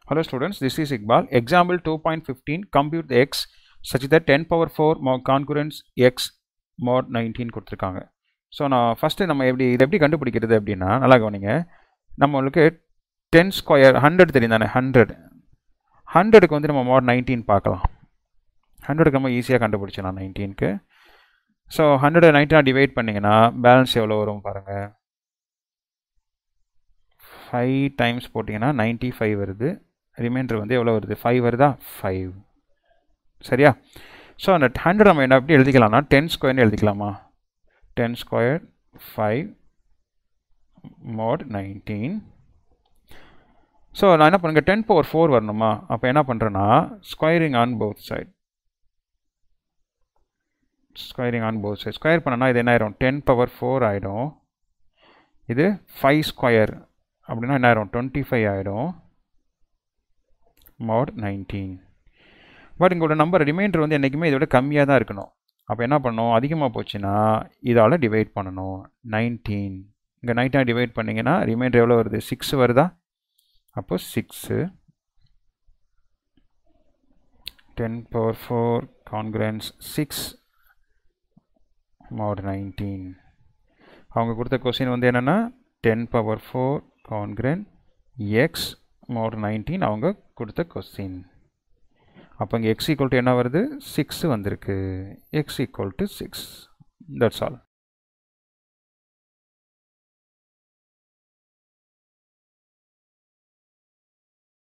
Hello students, this is Iqbal. Example 2.15 compute the x such that 10 power 4 more concurrence x mod 19 கொடுத்துருக்காங்க so நான் first நம்ம எப்படி இதை எப்படி கண்டுபிடிக்கிறது அப்படின்னா நல்லா கவனிங்க நம்மளுக்கு டென் ஸ்கொயர் ஹண்ட்ரட் தெரியும் தானே ஹண்ட்ரட் ஹண்ட்ரடுக்கு வந்து நம்ம மோட் நைன்டீன் பார்க்கலாம் ஹண்ட்ரடுக்கு நம்ம ஈஸியாக கண்டுபிடிச்சலாம் நைன்டீனுக்கு ஸோ ஹண்ட்ரட் நைன்டீனாக டிவைட் பண்ணிங்கன்னா பேலன்ஸ் எவ்வளோ வரும் பாருங்கள் ஃபைவ் டைம்ஸ் போட்டிங்கன்னா நைன்ட்டி ஃபைவ் வருது ரிமைண்டர் வந்து எவ்வளோ வருது ஃபைவ் வருதா ஃபைவ் சரியா ஸோ அந்த ஹண்ட்ரட் நம்ம என்ன எப்படி எழுதிக்கலாம்னா டென் ஸ்கொயர்னு எழுதிக்கலாமா ten square five mod nineteen so நான் என்ன பண்ணுங்க டென் பவர் ஃபோர் வரணுமா அப்போ என்ன பண்ணுறேன்னா squaring on both side squaring on both side square பண்ணனா இது என்ன ஆயிரும் டென் பவர் ஃபோர் ஆகிடும் இது ஃபைவ் ஸ்கொயர் அப்படின்னா என்ன ஆயிரும் டுவெண்ட்டி ஃபைவ் ஆகிடும் மோட் நைன்டீன் பட் இங்கோட நம்பர் ரிமைண்டர் வந்து என்றைக்குமே இதோட கம்மியாக தான் இருக்கணும் அப்போ என்ன பண்ணணும் அதிகமாக போச்சுன்னா இதால் டிவைட் பண்ணணும் நைன்டீன் இங்கே நைன்டீன் டிவைட் பண்ணிங்கன்னா ரிமைண்டர் எவ்வளோ வருது சிக்ஸ் வருதா அப்போ six ten power four congruence six mod nineteen அவங்க கொடுத்த கொஸ்டின் வந்து என்னென்னா ten power four congruent x mod nineteen அவங்க கொடுத்த கொஸ்டின் அப்போ இங்கே எக்ஸ் ஈக்குவல் டு என்ன வருது சிக்ஸ் வந்திருக்கு x equal to six that's all